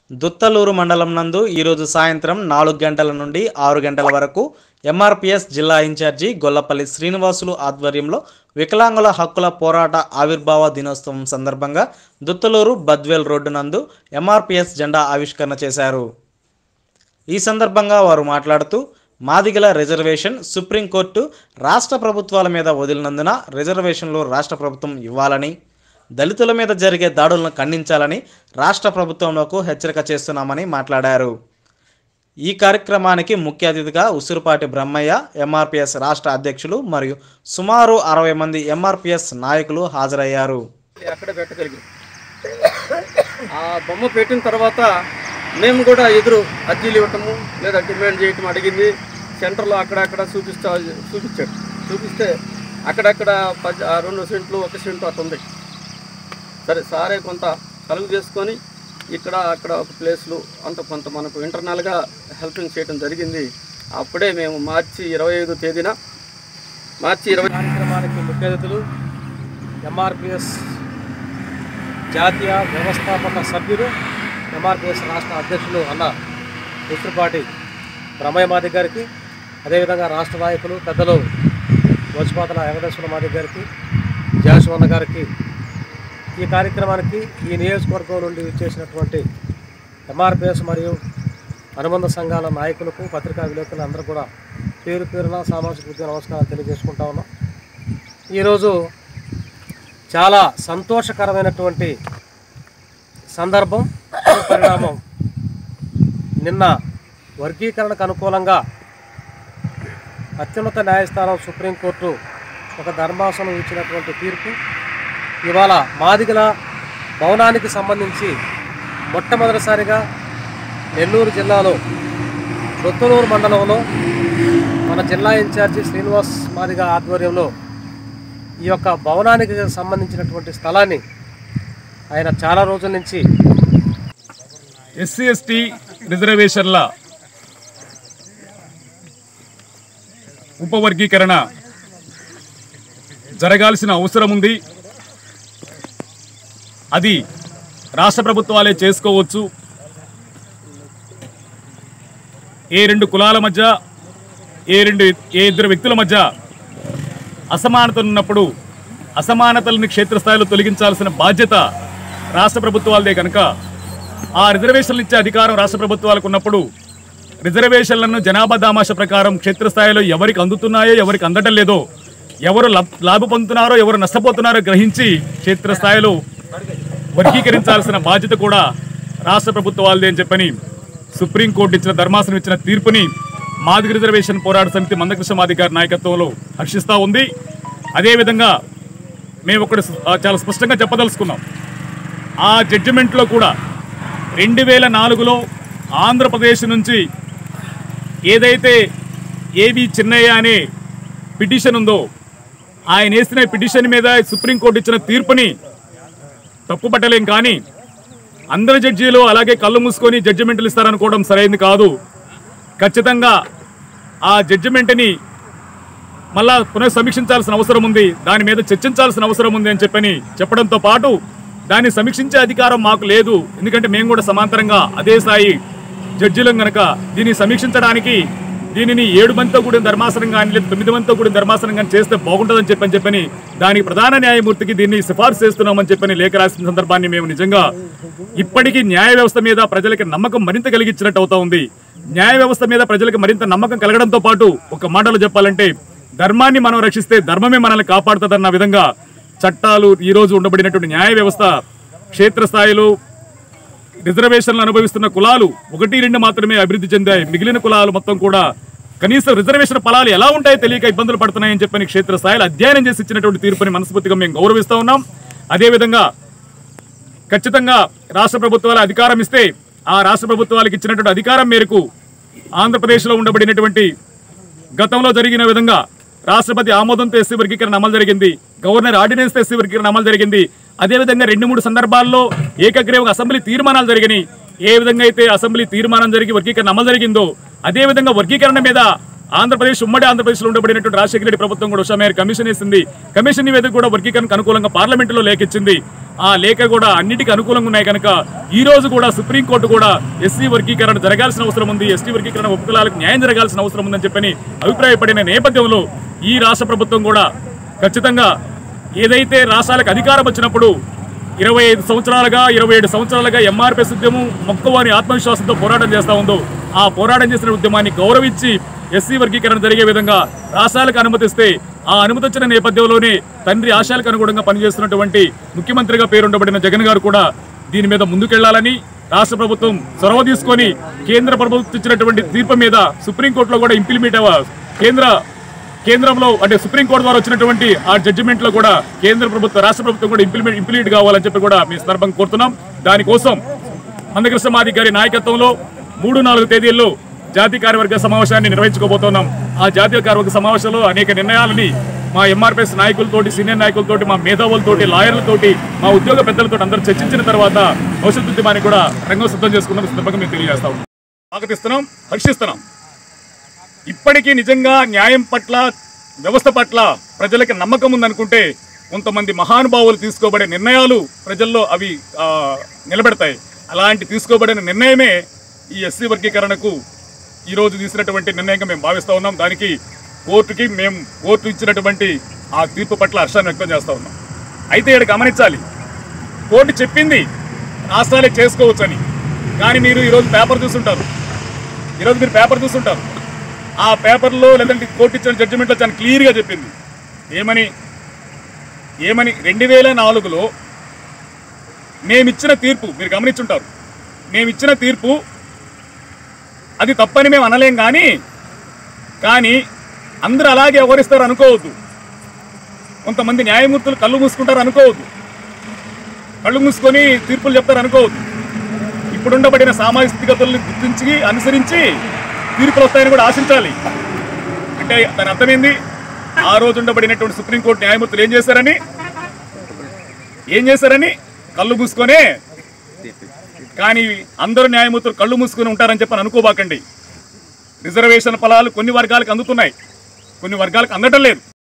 దుత్తలూరు మండలం నందు ఈరోజు సాయంత్రం నాలుగు గంటల నుండి ఆరు గంటల వరకు ఎంఆర్పిఎస్ జిల్లా ఇన్ఛార్జి గొల్లపల్లి శ్రీనివాసులు ఆధ్వర్యంలో వికలాంగుల హక్కుల పోరాట ఆవిర్భావ దినోత్సవం సందర్భంగా దుత్తలూరు బద్వేల్ రోడ్డు నందు ఎంఆర్పిఎస్ జెండా ఆవిష్కరణ చేశారు ఈ సందర్భంగా వారు మాట్లాడుతూ మాదిగల రిజర్వేషన్ సుప్రీంకోర్టు రాష్ట్ర ప్రభుత్వాల మీద వదిలినందున రిజర్వేషన్లు రాష్ట్ర ప్రభుత్వం ఇవ్వాలని దళితుల మీద జరిగే దాడులను ఖండించాలని రాష్ట్ర ప్రభుత్వంలోకి హెచ్చరిక చేస్తున్నామని మాట్లాడారు ఈ కార్యక్రమానికి ముఖ్య అతిథిగా ఉసురుపాటి బ్రహ్మయ్య ఎంఆర్పిఎస్ రాష్ట్ర అధ్యక్షులు మరియు సుమారు అరవై మంది ఎంఆర్పిఎస్ నాయకులు హాజరయ్యారు అక్కడ పెట్టగలిగాం ఆ బొమ్మ పెట్టిన తర్వాత మేము కూడా ఎదురు అర్జీలు ఇవ్వటము లేదా డిమాండ్ చేయటం అడిగింది సెంటర్లో అక్కడక్కడ చూపిస్తా చూపించాడు చూపిస్తే అక్కడక్కడ పది ఆ రెండు సెంట్లు ఒక సెంటు అట్లా ఉంది సరే సారే కొంత కలుగు చేసుకొని ఇక్కడ అక్కడ ఒక ప్లేస్లు అంత కొంత మనకు ఇంటర్నల్గా హెల్పింగ్ చేయడం జరిగింది అప్పుడే మేము మార్చి ఇరవై ఐదో తేదీన మార్చి ఇరవై కార్యక్రమానికి ముఖ్య అతిథులు ఎంఆర్పిఎస్ జాతీయ వ్యవస్థాపక సభ్యులు ఎంఆర్పిఎస్ రాష్ట్ర అధ్యక్షులు అన్న ఉత్తుపాటి బ్రహ్మయ్య మాది గారికి అదేవిధంగా రాష్ట్ర నాయకులు పెద్దలు వజ్పాతల వెంకటేశ్వర మాది గారికి జాషవన్న గారికి ఈ కార్యక్రమానికి ఈ నియోజకవర్గం నుండి చేసినటువంటి ఎంఆర్పిఎస్ మరియు అనుబంధ సంఘాల నాయకులకు పత్రికా విలేకరులు అందరూ కూడా పేరు పేరున సామాజిక విద్య నమస్కారాలు తెలియజేసుకుంటా ఉన్నాం ఈరోజు చాలా సంతోషకరమైనటువంటి సందర్భం పరిణామం నిన్న వర్గీకరణకు అనుకూలంగా అత్యున్నత న్యాయస్థానం సుప్రీంకోర్టు ఒక ధర్మాసనం ఇచ్చినటువంటి తీర్పు ఇవాళ మాదిగల భవనానికి సంబంధించి మొట్టమొదటిసారిగా నెల్లూరు జిల్లాలో దొత్తలూరు మండలంలో మన జిల్లా ఇన్ఛార్జి శ్రీనివాస్ మాదిగ ఆధ్వర్యంలో ఈ యొక్క భవనానికి సంబంధించినటువంటి స్థలాన్ని ఆయన చాలా రోజుల నుంచి ఎస్సీ ఎస్టీ రిజర్వేషన్ల ఉపవర్గీకరణ జరగాల్సిన అవసరం ఉంది అది రాష్ట్ర ప్రభుత్వాలే చేసుకోవచ్చు ఏ రెండు కులాల మధ్య ఏ రెండు ఏ ఇద్దరు వ్యక్తుల మధ్య అసమానతలు ఉన్నప్పుడు అసమానతలను క్షేత్రస్థాయిలో తొలగించాల్సిన బాధ్యత రాష్ట్ర ప్రభుత్వాలదే కనుక ఆ రిజర్వేషన్లు ఇచ్చే అధికారం రాష్ట్ర ప్రభుత్వాలకు ఉన్నప్పుడు రిజర్వేషన్లను జనాభా దామాష ప్రకారం క్షేత్రస్థాయిలో ఎవరికి అందుతున్నాయో ఎవరికి అందటం లేదో ఎవరు లబ్ లాభ పొందుతున్నారో ఎవరు నష్టపోతున్నారో గ్రహించి క్షేత్రస్థాయిలో వర్గీకరించాల్సిన బాధ్యత కూడా రాష్ట్ర ప్రభుత్వాలదే అని చెప్పని సుప్రీంకోర్టు ఇచ్చిన ధర్మాసనం ఇచ్చిన తీర్పుని మాదిగ రిజర్వేషన్ పోరాట సమితి మందకృష్ణ మాదిగారి నాయకత్వంలో హర్షిస్తూ ఉంది అదేవిధంగా మేము ఒకటి ఆ, చాలా స్పష్టంగా చెప్పదలుచుకున్నాం ఆ జడ్జిమెంట్లో కూడా రెండు వేల నాలుగులో ఆంధ్రప్రదేశ్ నుంచి ఏదైతే ఏవి చిన్నయ్య అనే పిటిషన్ ఉందో ఆయన వేసిన పిటిషన్ మీద సుప్రీంకోర్టు ఇచ్చిన తీర్పుని తప్పుపట్టలేం కానీ అందరు జడ్జీలు అలాగే కళ్ళు మూసుకొని జడ్జిమెంట్లు ఇస్తారనుకోవడం సరైంది కాదు ఖచ్చితంగా ఆ జడ్జిమెంట్ని మళ్ళా పునఃసమీక్షించాల్సిన అవసరం ఉంది దాని మీద చర్చించాల్సిన అవసరం ఉంది అని చెప్పని చెప్పడంతో పాటు దాన్ని సమీక్షించే అధికారం మాకు లేదు ఎందుకంటే మేము కూడా సమాంతరంగా అదే స్థాయి జడ్జిలం గనక దీన్ని సమీక్షించడానికి దీనిని ఏడు మందితో కూడిన ధర్మాసనం కానీ లేదా తొమ్మిది మందితో కూడిన ధర్మాసనం కానీ చేస్తే బాగుంటుందని చెప్పని చెప్పని దానికి ప్రధాన న్యాయమూర్తికి దీన్ని సిఫార్సు చేస్తున్నామని చెప్పని లేఖ రాసిన సందర్భాన్ని మేము నిజంగా ఇప్పటికీ న్యాయ వ్యవస్థ మీద ప్రజలకి నమ్మకం మరింత కలిగించినట్టు అవుతా ఉంది న్యాయ వ్యవస్థ మీద ప్రజలకు మరింత నమ్మకం కలగడంతో పాటు ఒక మాటలో చెప్పాలంటే ధర్మాన్ని మనం రక్షిస్తే ధర్మమే మనల్ని కాపాడుతుందన్న విధంగా చట్టాలు ఈ రోజు ఉండబడినటువంటి న్యాయ వ్యవస్థ క్షేత్రస్థాయిలో రిజర్వేషన్లు అనుభవిస్తున్న కులాలు ఒకటి రెండు మాత్రమే అభివృద్ధి చెందాయి మిగిలిన కులాలు మొత్తం కూడా కనీసం రిజర్వేషన్ ఫలాలు ఎలా ఉంటాయో తెలియక ఇబ్బందులు పడుతున్నాయని చెప్పని క్షేత్రస్థాయిలో అధ్యయనం చేసి ఇచ్చినటువంటి తీర్పుని మనస్ఫూర్తిగా మేము గౌరవిస్తూ ఉన్నాం అదేవిధంగా ఖచ్చితంగా రాష్ట్ర ప్రభుత్వాల అధికారం ఇస్తే ఆ రాష్ట్ర ప్రభుత్వాలకు ఇచ్చినటువంటి అధికారం మేరకు ఆంధ్రప్రదేశ్లో ఉండబడినటువంటి గతంలో జరిగిన విధంగా రాష్ట్రపతి ఆమోదంతో ఎస్సీ వర్గీకరణ అమలు జరిగింది గవర్నర్ ఆర్డినెన్స్ ఎస్సీ వర్గీకరణ అమలు జరిగింది అదేవిధంగా రెండు మూడు సందర్భాల్లో ఏకగ్రీవంగా అసెంబ్లీ తీర్మానాలు జరిగినాయి ఏ విధంగా అయితే అసెంబ్లీ తీర్మానం జరిగి వర్గీకరణ అమలు జరిగిందో అదేవిధంగా వర్గీకరణ మీద ఆంధ్రప్రదేశ్ ఉమ్మడి ఆంధ్రప్రదేశ్లో ఉండబడినటువంటి రాజశేఖర రెడ్డి ప్రభుత్వం కూడా ఉషా మేయర్ కమిషన్ వేసింది కమిషన్ నివేదిక కూడా వర్గీకరణకు అనుకూలంగా పార్లమెంటులో లేఖించింది ఆ లేఖ కూడా అన్నిటికీ అనుకూలంగా ఉన్నాయి కనుక ఈ రోజు కూడా సుప్రీంకోర్టు కూడా ఎస్సీ వర్గీకరణ జరగాల్సిన అవసరం ఉంది ఎస్టీ వర్గీకరణ ఉపకులాలకు న్యాయం జరగాల్సిన అవసరం ఉందని చెప్పని అభిప్రాయపడిన నేపథ్యంలో ఈ రాష్ట్ర ప్రభుత్వం కూడా ఖచ్చితంగా ఏదైతే రాష్ట్రాలకు అధికారం వచ్చినప్పుడు ఇరవై ఐదు సంవత్సరాలుగా ఇరవై ఏడు సంవత్సరాలుగా ఎంఆర్పిఎస్ ఉద్యమం మొక్కవారి ఆత్మవిశ్వాసంతో పోరాటం చేస్తా ఉందో ఆ పోరాటం చేసిన ఉద్యమాన్ని గౌరవించి ఎస్సీ వర్గీకరణ జరిగే విధంగా రాష్ట్రాలకు అనుమతిస్తే ఆ అనుమతి వచ్చిన నేపథ్యంలోనే తండ్రి ఆశయాలకు అనుగుణంగా పనిచేస్తున్నటువంటి ముఖ్యమంత్రిగా పేరుండబడిన జగన్ గారు కూడా దీని మీద ముందుకెళ్లాలని రాష్ట్ర ప్రభుత్వం చొరవ తీసుకొని కేంద్ర ప్రభుత్వం ఇచ్చినటువంటి తీర్పు మీద సుప్రీంకోర్టులో కూడా ఇంప్లిమెంట్ అవ్వ కేంద్ర కేంద్రంలో అంటే సుప్రీంకోర్టు ద్వారా వచ్చినటువంటి ఆ జడ్జిమెంట్ లో కూడా కేంద్ర ప్రభుత్వం రాష్ట్ర ప్రభుత్వం కూడా ఇంప్లిమెంట్ ఇంప్లిమెంట్ కావాలని చెప్పి కూడా మీ సందర్భంగా కోరుతున్నాం దానికోసం మందకృష్ణ మాది గారి నాయకత్వంలో మూడు నాలుగు తేదీల్లో జాతీయ కార్యవర్గ సమావేశాన్ని నిర్వహించుకోబోతున్నాం ఆ జాతీయ కార్యవర్గ సమావేశంలో అనేక నిర్ణయాలని మా ఎంఆర్పిఎస్ నాయకులతోటి సీనియర్ నాయకులతోటి మా మేధావులతోటి లాయర్లతోటి మా ఉద్యోగ పెద్దలతో అందరూ చర్చించిన తర్వాత భవిష్యత్ ఉద్యమాన్ని కూడా రంగం సిద్ధం చేసుకున్న సందర్భంగా మేము తెలియజేస్తాం స్వాగతిస్తున్నాం హర్షిస్తున్నాం ఇప్పటికీ నిజంగా న్యాయం పట్ల వ్యవస్థ పట్ల ప్రజలకి నమ్మకం ఉందనుకుంటే కొంతమంది మహానుభావులు తీసుకోబడే నిర్ణయాలు ప్రజల్లో అవి ఆ, నిలబెడతాయి అలాంటి తీసుకోబడిన నిర్ణయమే ఈ ఎస్సీ వర్గీకరణకు ఈరోజు తీసినటువంటి నిర్ణయంగా మేము భావిస్తూ ఉన్నాం దానికి కోర్టుకి మేము కోర్టు ఇచ్చినటువంటి ఆ తీర్పు పట్ల హర్షాన్ని వ్యక్తం చేస్తూ ఉన్నాం అయితే ఇక్కడ గమనించాలి కోర్టు చెప్పింది రాష్ట్రాలే చేసుకోవచ్చని కానీ మీరు ఈరోజు పేపర్ చూస్తుంటారు ఈరోజు మీరు పేపర్ చూస్తుంటారు ఆ పేపర్లో లేదంటే కోర్టు ఇచ్చిన జడ్జిమెంట్లో చాలా క్లియర్గా చెప్పింది ఏమని ఏమని రెండు వేల నాలుగులో మేమిచ్చిన తీర్పు మీరు గమనించుంటారు మేమిచ్చిన తీర్పు అది తప్పని మేము అనలేం కానీ కానీ అందరూ అలాగే వ్యవహరిస్తారు అనుకోవద్దు కొంతమంది న్యాయమూర్తులు కళ్ళు మూసుకుంటారు అనుకోవద్దు కళ్ళు మూసుకొని తీర్పులు చెప్తారు అనుకోవద్దు ఇప్పుడుండబడిన సామాజిక స్థితిగతుల్ని గుర్తించి అనుసరించి తీర్పులు వస్తాయని కూడా ఆశించాలి అంటే దాని అర్థమైంది ఆ రోజు ఉండబడినటువంటి సుప్రీంకోర్టు న్యాయమూర్తులు ఏం చేశారని ఏం చేశారని కళ్ళు మూసుకొనే కానీ అందరూ న్యాయమూర్తులు కళ్ళు మూసుకొని ఉంటారని చెప్పని అనుకోబాకండి రిజర్వేషన్ ఫలాలు కొన్ని వర్గాలకు అందుతున్నాయి కొన్ని వర్గాలకు అందటం లేదు